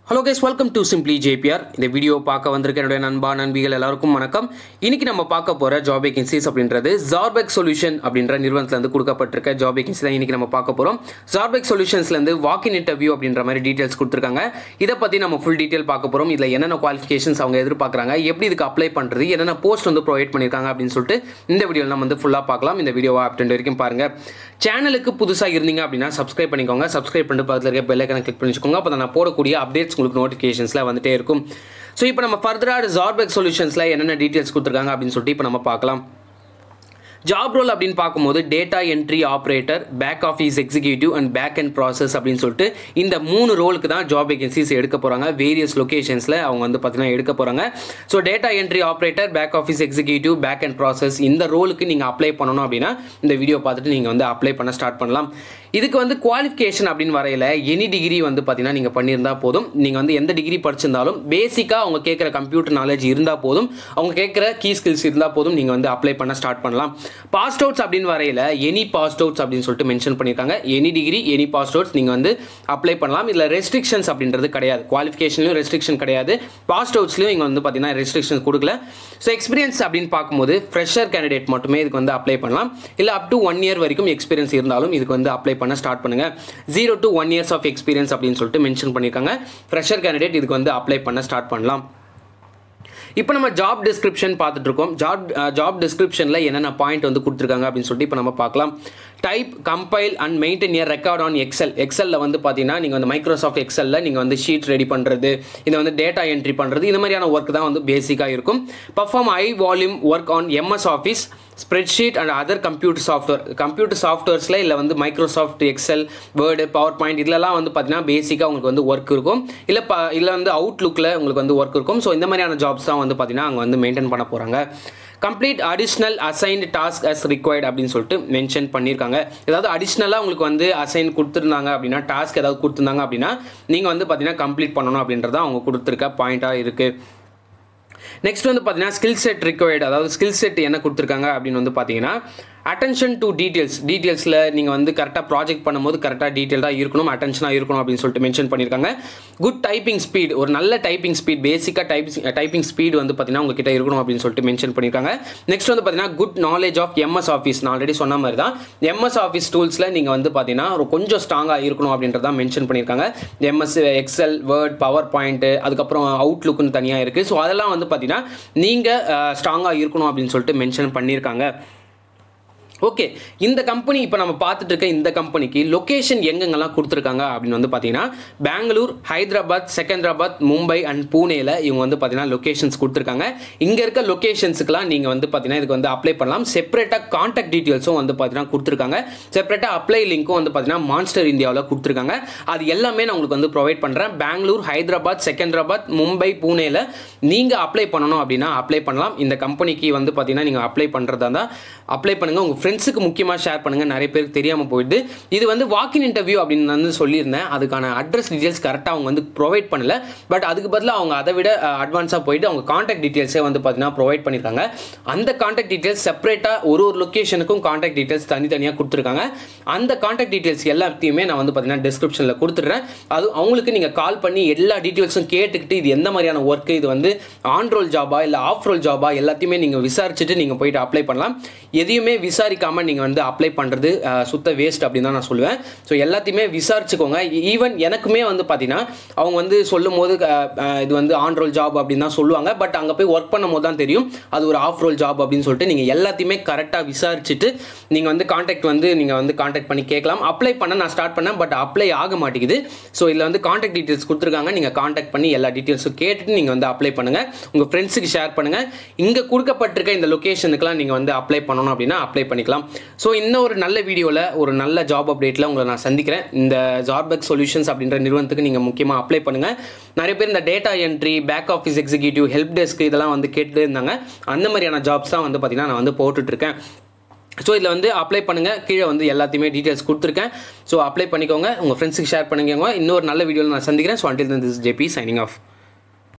hello guys welcome to simply JPR இந்த video பார்க்க வந்திருக்க என்னுடைய நண்பா நண்பிகள் எல்லாருக்கும் வணக்கம் இன்னைக்கு நம்ம பார்க்க போகிற ஜாப் வேகன்சிஸ் அப்படின்றது ஜார்பெக் சொல்யூஷன் அப்படின்ற நிறுவனத்துலேருந்து கொடுக்கப்பட்டிருக்க ஜாப் வேகன்சி தான் இன்னைக்கு நம்ம பார்க்க போகிறோம் ஜார்பெக் சொல்யூஷன்ஸ்லேருந்து வாக்கின் இன்டர்வியூ அப்படின்ற மாதிரி டீட்டெயில்ஸ் கொடுத்துருக்காங்க இதை பற்றி நம்ம ஃபுல் டீட்டெயில் பார்க்க போகிறோம் இதில் என்னென்ன குவாலிஃபிகேஷன்ஸ் அவங்க எதிர்பார்க்குறாங்க எப்படி இதுக்கு அப்ளை பண்ணுறது என்னென்ன போஸ்ட் வந்து ப்ரொவைட் பண்ணியிருக்காங்க அப்படின்னு சொல்லிட்டு இந்த வீடியோவில் நம்ம வந்து ஃபுல்லாக பார்க்கலாம் இந்த வீடியோவை அப்டெண்ட் வரைக்கும் பாருங்கள் சேனலுக்கு புதுசாக இருந்தீங்க அப்படின்னா சப்ஸ்கிரைப் பண்ணிக்கோங்க சப்ஸ்கிரைப் பண்ணிட்டு பக்கத்தில் இருக்க பெல் ஐக்கனை கிளிக் பண்ணி வச்சுக்கோங்க அப்போ தான் நான் போடக்கூடிய அப்டேட்ஸ் உங்களுக்கு நோட்டிஃபிகேஷன்ஸில் வந்துட்டே இருக்கும் ஸோ இப்போ நம்ம ஃபர்தராக ஜார்பெக் சொல்யூஷன்ஸில் என்னென்ன டீட்டெயில்ஸ் கொடுத்துருக்காங்க அப்படின்னு சொல்லிட்டு இப்போ நம்ம பார்க்கலாம் ஜாப் ரோல் அப்படின்னு பார்க்கும்போது data entry operator back office executive and back and process அப்படின்னு சொல்லிட்டு இந்த மூணு ரோலுக்கு தான் ஜாப் வேகன்சிஸ் எடுக்க போகிறாங்க வேரியஸ் லொகேஷன்ஸில் அவங்க வந்து பார்த்தீங்கன்னா எடுக்க போகிறாங்க so data entry operator back office executive back and process இந்த ரோலுக்கு நீங்கள் அப்ளை பண்ணணும் அப்படின்னா இந்த வீடியோ பார்த்துட்டு நீங்கள் வந்து அப்ளை பண்ண ஸ்டார்ட் பண்ணலாம் இதுக்கு வந்து குவாலிஃபிகேஷன் அப்படின்னு வரையில எனி டிகிரி வந்து பார்த்தீங்கன்னா நீங்கள் பண்ணியிருந்தா போதும் நீங்கள் வந்து எந்த டிகிரி படிச்சிருந்தாலும் பேசிக்காக அவங்க கேட்குற கம்ப்யூட்டர் நாலேஜ் இருந்தால் போதும் அவங்க கேட்குற கீ ஸ்கில்ஸ் இருந்தால் போதும் நீங்கள் வந்து அப்ளை பண்ண ஸ்டார்ட் பண்ணலாம் பாஸ் அவுட்ஸ் அப்படின்னு வரையில எனி பாஸ் அவுட்ஸ் அப்படின்னு சொல்லிட்டு மென்ஷன் பண்ணியிருக்காங்க any degree any pass outs நீங்கள் வந்து அப்ளை பண்ணலாம் இதில் ரெஸ்ட்ரிக்ஷன்ஸ் அப்படின்றது கிடையாது குவாலிஃபிகேஷன்லையும் ரெஸ்ட்ரிக்ஷன் கிடையாது பாஸ் அவுட்ஸ்லையும் இங்கே வந்து பார்த்தீங்கன்னா ரெஸ்ட்ரிக்ஷன்ஸ் கொடுக்கல ஸோ எக்ஸ்பீரியன்ஸ் அப்படின்னு பார்க்கும்போது ஃப்ரெஷர் கேண்டிடேட் மட்டுமே இதுக்கு வந்து அப்ளை பண்ணலாம் இல்லை அப் டு ஒன் இயர் வரைக்கும் எக்ஸ்பீரியன்ஸ் இருந்தாலும் இதுக்கு வந்து அப்ளை பண்ண ஸ்டார்ட் பண்ணுங்க zero to one years of experience அப்படின்னு சொல்லிட்டு மென்ஷன் பண்ணியிருக்காங்க ஃப்ரெஷர் கேண்டிடேட் இதுக்கு வந்து அப்ளை பண்ண ஸ்டார்ட் பண்ணலாம் இப்போ நம்ம ஜாப் டிஸ்கிரிப்ஷன் பார்த்துட்டு இருக்கோம் ஜாப் ஜாப் டிஸ்கிரிப்ஷனில் என்னென்ன பாயிண்ட் வந்து கொடுத்துருக்காங்க அப்படின்னு சொல்லிட்டு இப்போ நம்ம பார்க்கலாம் type compile and maintain year record on Excel எக்ஸலில் வந்து பார்த்தீங்கன்னா நீங்கள் வந்து மைக்ரோசாஃப்ட் எக்ஸலில் நீங்கள் வந்து ஷீட் ரெடி பண்ணுறது இதை வந்து டேட்டா என்ட்ரி பண்ணுறது இந்த மாதிரியான ஒர்க் தான் வந்து பேசிக்காக இருக்கும் perform high volume work on MS Office spreadsheet and other computer software computer சாஃப்ட்வேர்ஸில் இல்லை வந்து Microsoft Excel Word PowerPoint இதிலலாம் வந்து பார்த்தீங்கன்னா பேசிக்காக உங்களுக்கு வந்து ஒர்க் இருக்கும் இல்லை ப இல்லை வந்து அவுட்லுக்கில் உங்களுக்கு வந்து ஒர்க் இருக்கும் ஸோ இந்த மாதிரியான ஜாப்ஸ் தான் வந்து பார்த்தீங்கன்னா அங்கே வந்து மெயின்டைன் பண்ண போகிறாங்க complete additional assigned task as required அப்படின்னு சொல்லிட்டு மென்ஷன் பண்ணியிருக்காங்க ஏதாவது அடிஷ்னலாக உங்களுக்கு வந்து அசைன் கொடுத்துருந்தாங்க அப்படின்னா டாஸ்க் ஏதாவது கொடுத்துருந்தாங்க அப்படின்னா நீங்கள் வந்து பார்த்தீங்கன்னா கம்ப்ளீட் பண்ணணும் அப்படின்றத அவங்க கொடுத்துருக்க பாயிண்ட்டாக இருக்குது நெக்ஸ்ட் வந்து பார்த்தீங்கன்னா ஸ்கில் செட் ரிக்வயர்டு அதாவது ஸ்கில் செட் என்ன கொடுத்துருக்காங்க அப்படின்னு வந்து பார்த்தீங்கன்னா அட்டென்ஷன் டு டீட்டெயில்ஸ் டீட்டெயில்ஸில் நீங்கள் வந்து கரெக்டாக ப்ராஜெக்ட் பண்ணும்போது கரெக்டாக டீட்டெயிலாக இருக்கணும் அட்டென்ஷனாக இருக்கணும் அப்படின்னு சொல்லிட்டு மென்ஷன் பண்ணியிருக்காங்க குட் டைப்பிங் ஸ்பீட் ஒரு நல்ல டைப்பிங் ஸ்பீட் பேசிக்காக டைப் டைப்பிங் ஸ்பீட் வந்து பார்த்தீங்கன்னா உங்ககிட்ட இருக்கணும் அப்படின்னு சொல்லிட்டு மென்ஷன் பண்ணியிருக்காங்க நெக்ஸ்ட் வந்து பார்த்தீங்கன்னா good knowledge of MS Office நான் ஆல்ரெடி சொன்ன மாதிரி தான் எம்எஸ் ஆஃபீஸ் டூல்ஸில் நீங்கள் வந்து பார்த்தீங்கன்னா ஒரு கொஞ்சம் ஸ்ட்ராங்காக இருக்கணும் அப்படின்றத மென்ஷன் பண்ணியிருக்காங்க MS Excel Word PowerPoint அதுக்கப்புறம் அவுட்லுக்குன்னு தனியாக இருக்குது ஸோ அதெல்லாம் வந்து பார்த்தீங்கன்னா நீங்கள் ஸ்ட்ராங்காக இருக்கணும் அப்படின்னு சொல்லிட்டு மென்ஷன் பண்ணியிருக்காங்க ஓகே இந்த கம்பெனி இப்போ நம்ம பார்த்துட்டு இருக்க இந்த கம்பெனிக்கு லொக்கேஷன் எங்கெங்கெல்லாம் கொடுத்துருக்காங்க அப்படின்னு வந்து பார்த்தீங்கன்னா பெங்களூர் ஹைதராபாத் செகந்திராபாத் மும்பை அண்ட் பூனேல இவங்க வந்து பார்த்தீங்கன்னா லொக்கேஷன்ஸ் கொடுத்துருக்காங்க இங்கே இருக்க லொக்கேஷன்ஸுக்குலாம் நீங்கள் வந்து பார்த்தீங்கன்னா இதுக்கு வந்து அப்ளை பண்ணலாம் செப்பரேட்டாக காண்டாக்ட் டீட்டெயில்ஸும் வந்து பார்த்தீங்கன்னா கொடுத்துருக்காங்க செப்பரேட்டாக அப்ளை லிங்க்கும் வந்து பார்த்தீங்கன்னா மான்ஸ்டர் இந்தியாவில் கொடுத்துருக்காங்க அது எல்லாமே நான் உங்களுக்கு வந்து ப்ரொவைட் பண்ணுறேன் பெங்களூர் ஹைதராபாத் செகந்திராபாத் மும்பை பூனேல நீங்கள் அப்ளை பண்ணணும் அப்படின்னா அப்ளை பண்ணலாம் இந்த கம்பெனிக்கு வந்து பார்த்தீங்கன்னா நீங்கள் அப்ளை பண்ணுறதா இருந்தால் அப்ளை பண்ணுங்கள் உங்கள் ஃப்ரெண்ட்ஸுக்கு முக்கியமாக ஷேர் பண்ணுங்கள் நிறைய பேருக்கு தெரியாமல் போயிடுது இது வந்து வாக்கின் இன்டர்வியூ அப்படின்னு வந்து சொல்லியிருந்தேன் அதுக்கான அட்ரஸ் டீட்டெயில்ஸ் கரெக்டாக அவங்க வந்து ப்ரொவைட் பண்ணல பட் அதுக்கு பதிலாக அவங்க அதை விட அட்வான்ஸாக போயிட்டு அவங்க காண்டாக்ட் டீட்டெயில்ஸே வந்து பார்த்தீங்கன்னா ப்ரொவைட் பண்ணியிருக்காங்க அந்த காண்டாக்ட் டீட்டெயில்ஸ் செப்பரேட்டாக ஒரு ஒரு லொக்கேஷனுக்கும் காண்டாக்ட் டீட்டெயில்ஸ் தனித்தனியாக கொடுத்துருக்காங்க அந்த காண்டாக்ட் டீட்டெயில்ஸ் எல்லாத்தையுமே நான் வந்து பார்த்தீங்கன்னா டிஸ்கிரிப்ஷனில் கொடுத்துட்றேன் அது அவங்களுக்கு நீங்கள் கால் பண்ணி எல்லா டீட்டெயில்ஸும் கேட்டுக்கிட்டு இது எந்த மாதிரியான ஒர்க்கு இது வந்து ஆன் ரோல் ஜாபா இல்லை ஆஃப் ரோல் ஜாபா எல்லாத்தையுமே நீங்கள் விசாரிச்சுட்டு நீங்கள் போயிட்டு அப்ளை பண்ணலாம் எதையுமே விசாரிக்காமல் நீங்கள் வந்து அப்ளை பண்ணுறது சுத்த வேஸ்ட் அப்படின்னு தான் நான் சொல்லுவேன் ஸோ எல்லாத்தையுமே விசாரிச்சுக்கோங்க ஈவன் எனக்குமே வந்து பார்த்தீங்கன்னா அவங்க வந்து சொல்லும் போது இது வந்து ஆன் ரோல் ஜாப் அப்படின்னு தான் சொல்லுவாங்க பட் அங்கே போய் ஒர்க் பண்ணும் போது தான் தெரியும் அது ஒரு ஆஃப் ரோல் ஜாப் அப்படின்னு சொல்லிட்டு நீங்கள் எல்லாத்தையுமே கரெக்டாக விசாரிச்சுட்டு நீங்கள் வந்து காண்டாக்ட் வந்து நீங்கள் வந்து காண்டாக்ட் பண்ணி கேட்கலாம் அப்ளை பண்ண நான் ஸ்டார்ட் பண்ணேன் பட் அப்ளை ஆக மாட்டேங்குது ஸோ இதில் வந்து காண்டாக்ட் டீட்டெயில்ஸ் கொடுத்துருக்காங்க நீங்கள் காண்டாக்ட் பண்ணி எல்லா டீட்டெயில்ஸும் கேட்டுட்டு நீங்கள் வந்து அப்ளை பண்ணுங்கள் உங்கள் ஃப்ரெண்ட்ஸுக்கு ஷேர் பண்ணுங்கள் இங்கே கொடுக்கப்பட்டிருக்க இந்த லொக்கேஷனுக்குலாம் நீங்கள் வந்து அப்ளை பண்ணணும் அப்படின்னா அப்ளை பண்ணிக்கலாம் ஸோ இன்னும் ஒரு நல்ல வீடியோவில் ஒரு நல்ல ஜாப் அப்டேட்டில் உங்களை நான் சந்திக்கிறேன் இந்த ஜார்பெக் சொல்யூஷன்ஸ் அப்படின்ற நிறுவனத்துக்கு நீங்கள் முக்கியமாக அப்ளை பண்ணுங்கள் நிறைய பேர் இந்த data entry back office executive help desk இதெல்லாம் வந்து கேட்டுட்டு இருந்தாங்க அந்த மாதிரியான ஜாப்ஸ் தான் வந்து பார்த்தீங்கன்னா நான் வந்து போட்டுட்ருக்கேன் ஸோ இதில் வந்து அப்ளை பண்ணுங்கள் கீழே வந்து எல்லாத்தையுமே டீட்டெயில்ஸ் கொடுத்துருக்கேன் ஸோ அப்ளை பண்ணிக்கோங்க உங்கள் ஃப்ரெண்ட்ஸுக்கு ஷேர் பண்ணிக்கோங்க இன்னொரு நல்ல வீடியோவில் நான் சந்திக்கிறேன் so until this JP signing of